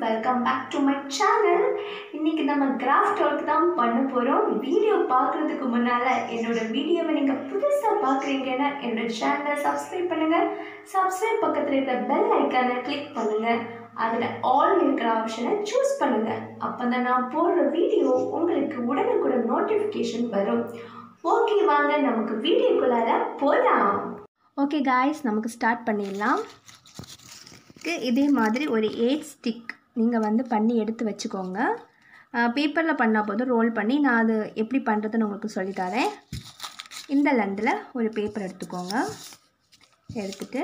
welcome back to my channel இன்னைக்கு நம்ம craft work தான் பண்ண போகிறோம் வீடியோ பார்க்குறதுக்கு முன்னால் என்னோட வீடியோவை நீங்கள் புதுசாக பார்க்குறீங்கன்னா என்னோட சேனலை சப்ஸ்கிரைப் பண்ணுங்கள் சப்ஸ்கிரைப் பக்கத்தில் இருக்கிற பெல் ஐக்கானை கிளிக் பண்ணுங்கள் அதில் ஆல் இருக்கிற ஆப்ஷனை சூஸ் பண்ணுங்கள் அப்போ தான் நான் போடுற வீடியோ உங்களுக்கு உடனுக்குடன் நோட்டிஃபிகேஷன் வரும் ஓகே வாங்க நமக்கு வீடியோக்குள்ளார போகலாம் ஓகே காய்ஸ் நமக்கு ஸ்டார்ட் பண்ணிடலாம் க்கு இதே மாதிரி ஒரு எயிட் ஸ்டிக் நீங்கள் வந்து பண்ணி எடுத்து வச்சுக்கோங்க பேப்பரில் பண்ணால் போதும் ரோல் பண்ணி நான் அது எப்படி பண்ணுறதுன்னு உங்களுக்கு சொல்லித்தரேன் இந்த லண்டில் ஒரு பேப்பர் எடுத்துக்கோங்க எடுத்துட்டு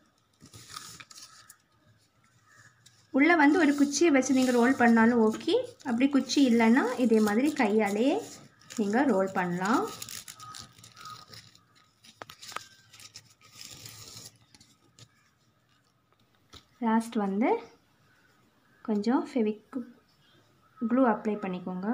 உள்ளே வந்து ஒரு குச்சியை வச்சு நீங்கள் ரோல் பண்ணாலும் ஓகே அப்படி குச்சி இல்லைன்னா இதே மாதிரி கையாலேயே நீங்கள் ரோல் பண்ணலாம் லாஸ்ட் வந்து கொஞ்சம் ஃபெவிக் க்ளூ அப்ளை பண்ணிக்கோங்க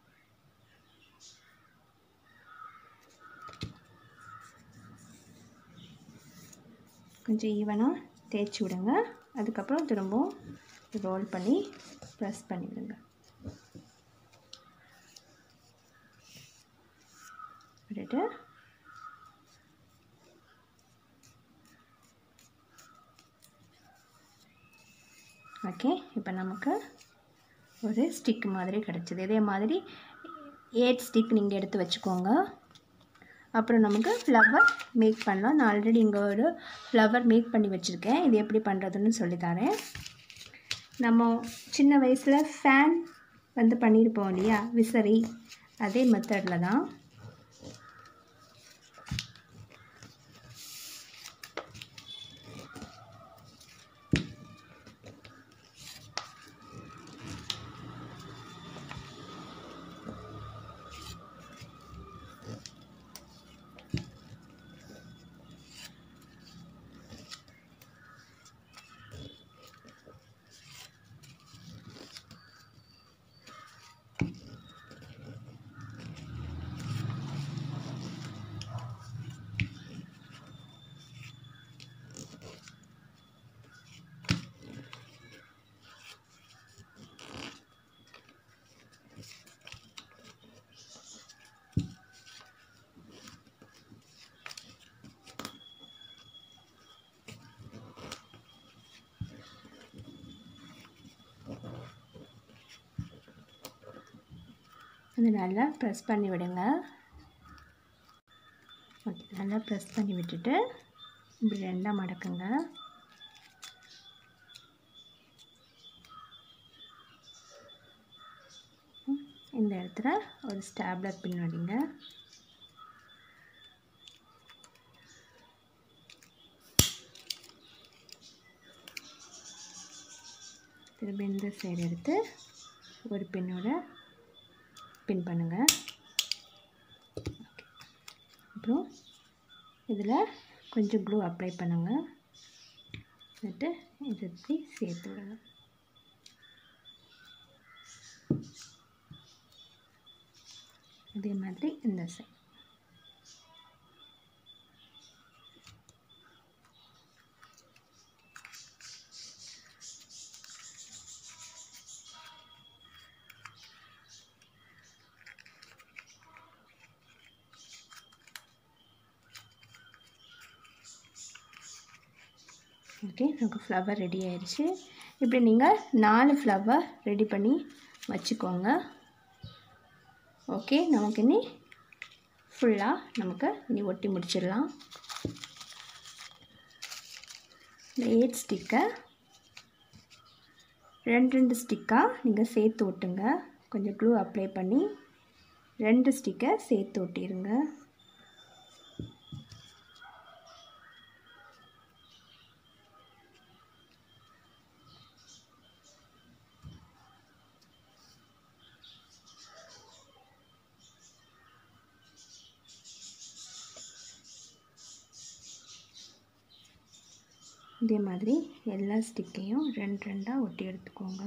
கொஞ்சம் ஈவனாக தேய்ச்சி விடுங்க அதுக்கப்புறம் திரும்பவும் ரோல் பண்ணி ப்ரெஸ் பண்ணி விடுங்க விட்டுட்டு ஓகே இப்போ நமக்கு ஒரு ஸ்டிக் மாதிரி கிடச்சிது இதே மாதிரி எயிட் ஸ்டிக் நீங்கள் எடுத்து வச்சுக்கோங்க அப்புறம் நமக்கு ஃப்ளவர் மேக் பண்ணலாம் நான் ஆல்ரெடி இங்கே ஒரு ஃப்ளவர் மேக் பண்ணி வச்சுருக்கேன் இது எப்படி பண்ணுறதுன்னு சொல்லித்தரேன் நம்ம சின்ன வயசில் ஃபேன் வந்து பண்ணியிருப்போம் இல்லையா விசரி அதே மெத்தடில் தான் அது நல்லா ப்ரெஸ் பண்ணி விடுங்க ஓகே நல்லா ப்ரெஸ் பண்ணி விட்டுட்டு இப்படி ரெண்டாக மடக்குங்க இந்த இடத்துல ஒரு ஸ்டாப்லர் பின் வடிங்க திரும்பி இந்த சைடு எடுத்து ஒரு பின்னோட பின் பண்ணுங்கள் அப்புறம் இதில் கொஞ்சம் க்ளூ அப்ளை பண்ணுங்கள் എന്നിട്ട് இது இப்படி சேர்த்து விடுங்க அதே மாதிரி இந்த சைட் ஓகே நமக்கு ஃப்ளவர் ரெடி ஆயிடுச்சு இப்படி நீங்கள் நாலு ஃப்ளவர் ரெடி பண்ணி வச்சுக்கோங்க ஓகே நமக்கு இனி ஃபுல்லாக நமக்கு இனி ஒட்டி முடிச்சிடலாம் இந்த எயிட் ஸ்டிக்கை ரெண்டு ரெண்டு ஸ்டிக்காக நீங்கள் சேர்த்து ஒட்டுங்க கொஞ்சம் க்ளூ அப்ளை பண்ணி ரெண்டு ஸ்டிக்கை சேர்த்து ஒட்டிடுங்க இதே மாதிரி எல்லா ஸ்டிக்கையும் ரெண்டு ரெண்டாக ஒட்டி எடுத்துக்கோங்க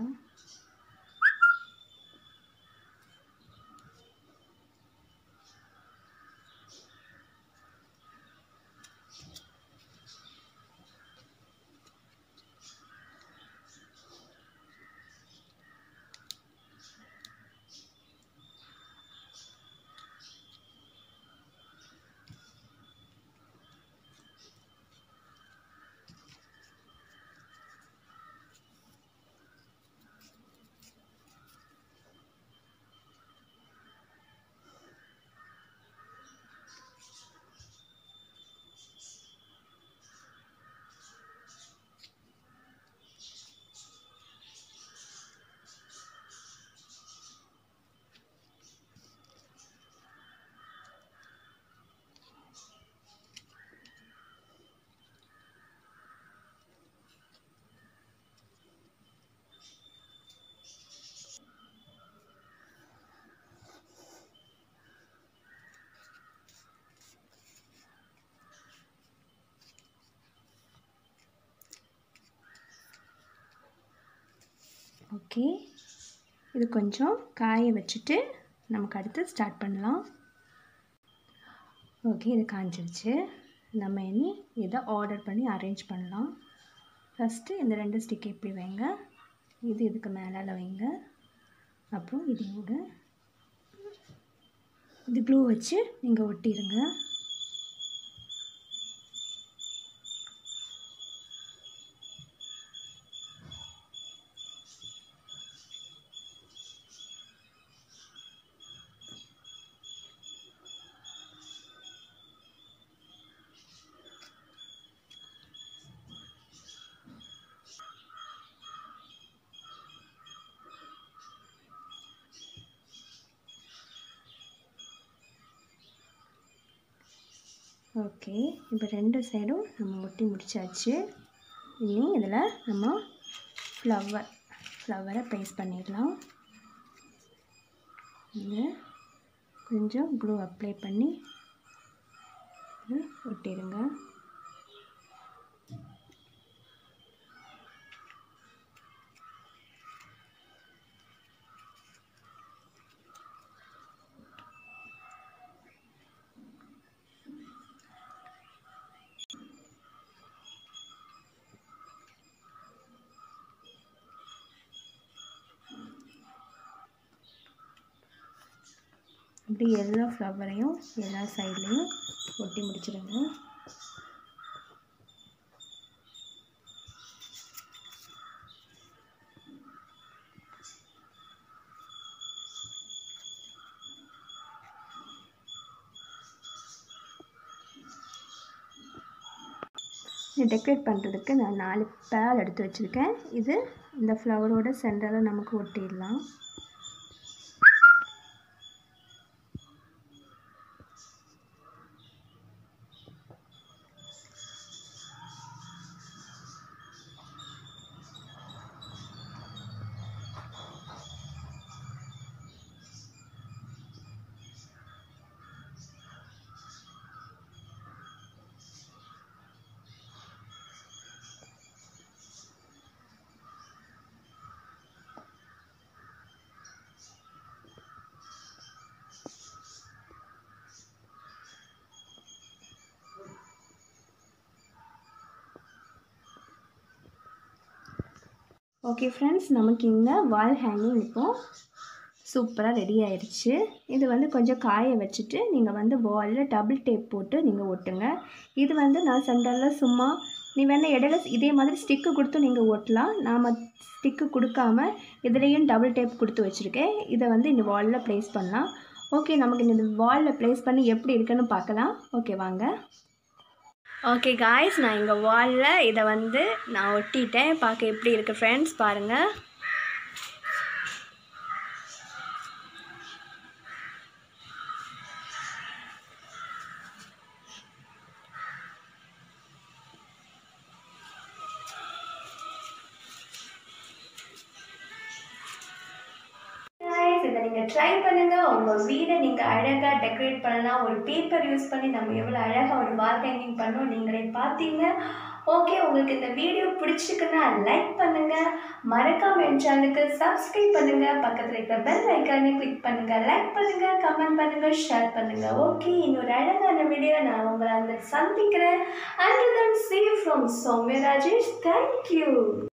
ஓகே இது கொஞ்சம் காய வச்சுட்டு நமக்கு அடுத்து ஸ்டார்ட் பண்ணலாம் ஓகே இது காஞ்சிருச்சு நம்ம இனி இதை ஆர்டர் பண்ணி அரேஞ்ச் பண்ணலாம் ஃபஸ்ட்டு இந்த ரெண்டு ஸ்டிக் இப்படி வைங்க இது இதுக்கு மேலே வைங்க அப்புறம் இதோட இது க்ளூ வச்சு நீங்கள் ஒட்டிடுங்க ஓகே இப்போ ரெண்டு சைடும் நம்ம ஒட்டி முடிச்சாச்சு இனி இதில் நம்ம ஃப்ளவர் ஃப்ளவரை பேஸ்ட் பண்ணிடலாம் இங்கே கொஞ்சம் க்ளூ அப்ளை பண்ணி இது ஒட்டிடுங்க இப்படி எல்லா ஃப்ளவரையும் எல்லா சைட்லேயும் ஒட்டி முடிச்சிடுங்க டெக்கரேட் பண்ணுறதுக்கு நான் நாலு பேல் எடுத்து வச்சுருக்கேன் இது இந்த ஃப்ளவரோட சென்டரில் நமக்கு ஒட்டிடலாம் ஓகே ஃப்ரெண்ட்ஸ் நமக்கு இந்த வால் ஹேங்கிங் இப்போது சூப்பராக ரெடி ஆயிடுச்சு இது வந்து கொஞ்சம் காய வச்சுட்டு நீங்கள் வந்து வாலில் டபுள் டேப் போட்டு நீங்கள் ஒட்டுங்க இது வந்து நான் சென்டரில் சும்மா நீ வேணால் இடையில இதே மாதிரி ஸ்டிக்கு கொடுத்து நீங்கள் ஒட்டலாம் நாம் ஸ்டிக்கு கொடுக்காம இதுலேயும் டபுள் டேப் கொடுத்து வச்சுருக்கேன் இதை வந்து இந்த வாலில் ப்ளேஸ் பண்ணலாம் ஓகே நமக்கு இந்த வாலில் ப்ளேஸ் பண்ணி எப்படி இருக்குன்னு பார்க்கலாம் ஓகே வாங்க ஓகே காய்ஸ் நான் எங்கள் வாலில் இதை வந்து நான் ஒட்டிட்டேன் பார்க்க எப்படி இருக்குது ஃப்ரெண்ட்ஸ் பாருங்கள் இதை நீங்கள் ட்ரை பண்ணுங்கள் உங்கள் வீடை நீங்கள் அழகாக டெக்கரேட் பண்ணலாம் ஒரு பேப்பர் யூஸ் பண்ணி நம்ம எவ்வளோ அழகாக ஒரு வால் ஹேங்கிங் பண்ணோம் நீங்களே பார்த்தீங்க ஓகே உங்களுக்கு இந்த வீடியோ பிடிச்சிருக்குன்னா லைக் பண்ணுங்கள் மறக்காம என் சேனலுக்கு சப்ஸ்கிரைப் பண்ணுங்கள் பக்கத்தில் இருக்கிற பெல் ஐக்கானே கிளிக் பண்ணுங்கள் லைக் பண்ணுங்கள் கமெண்ட் பண்ணுங்கள் ஷேர் பண்ணுங்கள் ஓகே இன்னொரு அழகான வீடியோ நான் உங்களை அந்த சந்திக்கிறேன் and then see you from Soumya Rajesh thank you